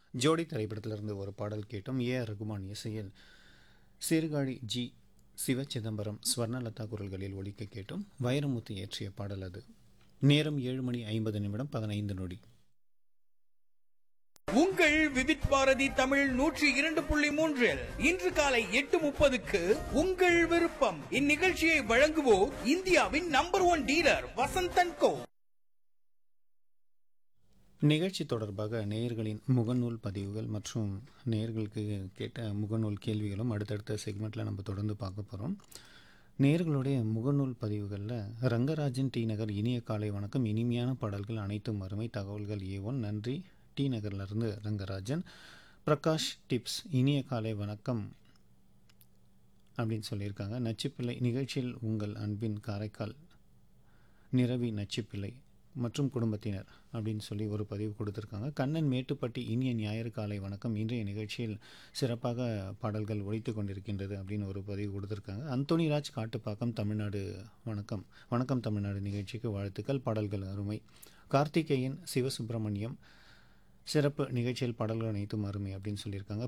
ஜோடி திரைப்படத்திலிருந்து ஒரு பாடல் கேட்டோம் ஏ ஆர் ரகுமான் இசையில் சீர்காழி ஜி சிவ சிதம்பரம் ஸ்வர்ணலதா குரல்களில் ஒலிக்க கேட்டோம் வைரமுத்து இயற்றிய பாடல் அது நேரம் ஏழு மணி ஐம்பது நிமிடம் பதினைந்து நொடி உங்கள் விவித் பாரதி தமிழ் நூற்றி இரண்டு புள்ளி மூன்றில் இன்று காலை எட்டு முப்பதுக்கு உங்கள் விருப்பம் இந்நிகழ்ச்சியை வழங்குவோர் இந்தியாவின் number one dealer Vasanthan co நிகழ்ச்சி தொடர்பாக நேயர்களின் முகநூல் பதிவுகள் மற்றும் நேயர்களுக்கு கேட்ட முகநூல் கேள்விகளும் அடுத்தடுத்த செக்மெண்ட்டில் நம்ம தொடர்ந்து பார்க்க போகிறோம் நேயர்களுடைய முகநூல் பதிவுகளில் ரங்கராஜன் டி நகர் இனிய காலை வணக்கம் இனிமையான பாடல்கள் அனைத்தும் அருமை தகவல்கள் ஏ ஒன் நன்றி டி நகர்லேருந்து ரங்கராஜன் பிரகாஷ் டிப்ஸ் இனிய காலை வணக்கம் அப்படின்னு சொல்லியிருக்காங்க நச்சுப்பிள்ளை நிகழ்ச்சியில் உங்கள் அன்பின் காரைக்கால் நிரவி நச்சுப்பிள்ளை மற்றும் குடும்பத்தினர் அப்படின்னு சொல்லி ஒரு பதிவு கொடுத்துருக்காங்க கண்ணன் மேட்டுப்பட்டி இனிய ஞாயிறு காலை வணக்கம் இன்றைய நிகழ்ச்சியில் சிறப்பாக பாடல்கள் ஒழித்து கொண்டிருக்கின்றது அப்படின்னு ஒரு பதிவு கொடுத்துருக்காங்க அந்தோணிராஜ் காட்டுப்பாக்கம் தமிழ்நாடு வணக்கம் வணக்கம் தமிழ்நாடு நிகழ்ச்சிக்கு வாழ்த்துக்கள் பாடல்கள் அருமை கார்த்திகேயன் சிவசுப்பிரமணியம் சிறப்பு நிகழ்ச்சியில் பாடல்கள் அனைத்தும் அருமை அப்படின்னு சொல்லியிருக்காங்க